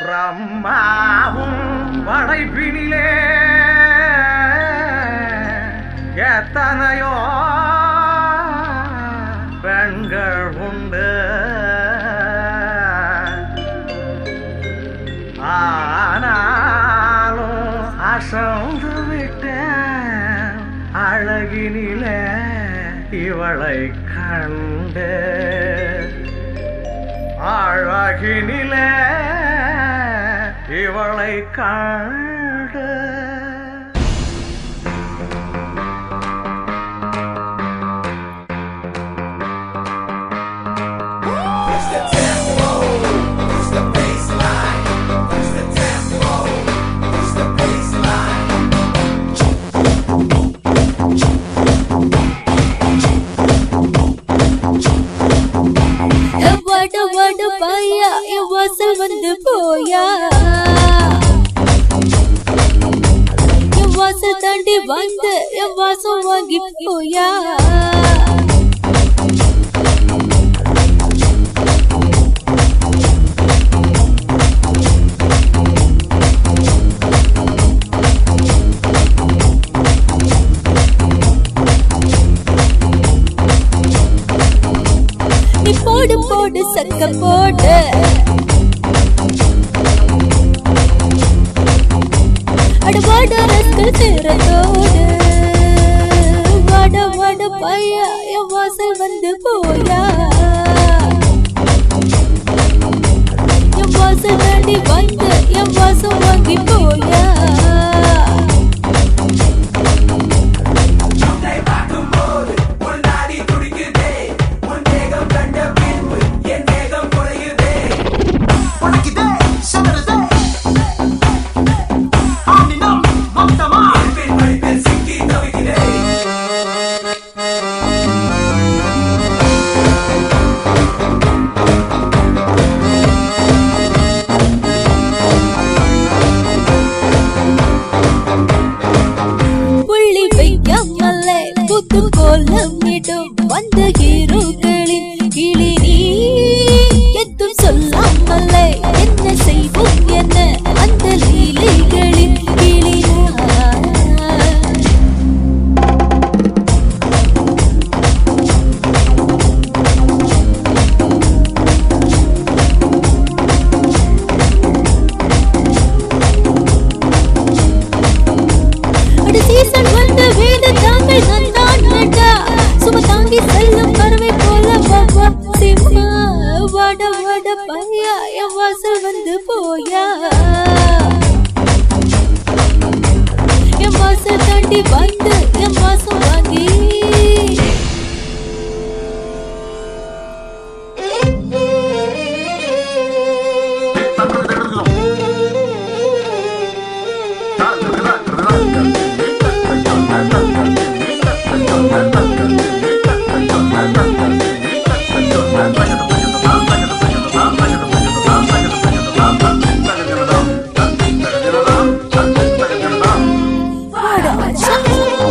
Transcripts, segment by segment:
பிரம்மாவும் படைப்பினிலே எத்தனையோ பெண்கள் உண்டு ஆனாலும் அசந்து விட்டேன் அழகினிலே இவளை கண்டு அழகினிலே இவளை கண்டு வட வட பையா என் வாசல் வந்து போயா என் வாசல் தாண்டி வந்து என் வாசம் வாங்கி போயா நீ போடு போடு சக்க போடு அட வாட ரஸ்கல் சேரத்தோடு வாட வாட பையா என் வாசல் வந்து போயா என் வாசல் தாண்டி வந்து என் வாசம் வாங்கி போயா உனக்கிதே சதரதே ஆனினம் மொத்தமா புள்ளி வைக்காமலே புத்து கோலமிடும் வந்த ஹீரோக்களின் கிளி நீ எதுவும் சொல்லாமலே என்ன செய்வோம் என்ன அந்த லீலைகளின் கிளி நான். அட சீசன் வந்த வேத தாங்கள் நான் நட்டா சும தாங்கி செல்லும் பறவை போல பாப்பா சிம்மா வட வட பையா என் வாசல் வந்து போயா என் வாசல் தாண்டி வந்து என் வாசம் வாங்கி வாடா மச்சான்.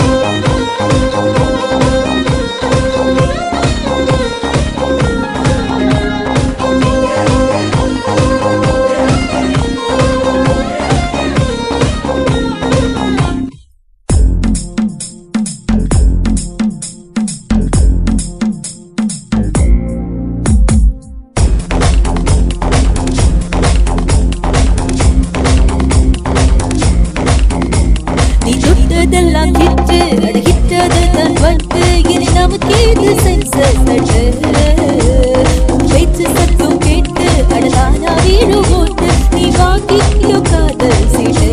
நீ தொட்டதெல்லாம் ஹிட்டு அட ஹிட்டது தான் வந்து இனி நமக்கு இது சென்சர் தட்டு உன் பேச்சு சத்தம் கேட்டு அட நானா வீடு ஓட்டு நீ வாங்கிக்கோ காதல் சீட்டு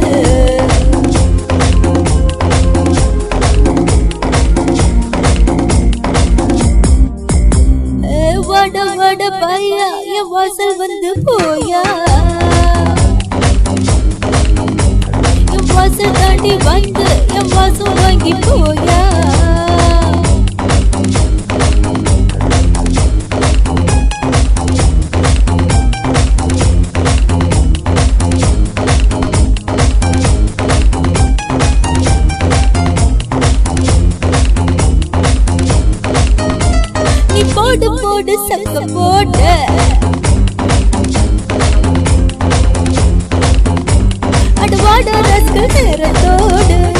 ஏ, வட வட பையா என் வாசல் வந்து போயா என் வாசல் தாண்டி வந்து என் வாசம் வாங்கி போயா நீ போடு போடு சக்க போடு நேரத்தோடு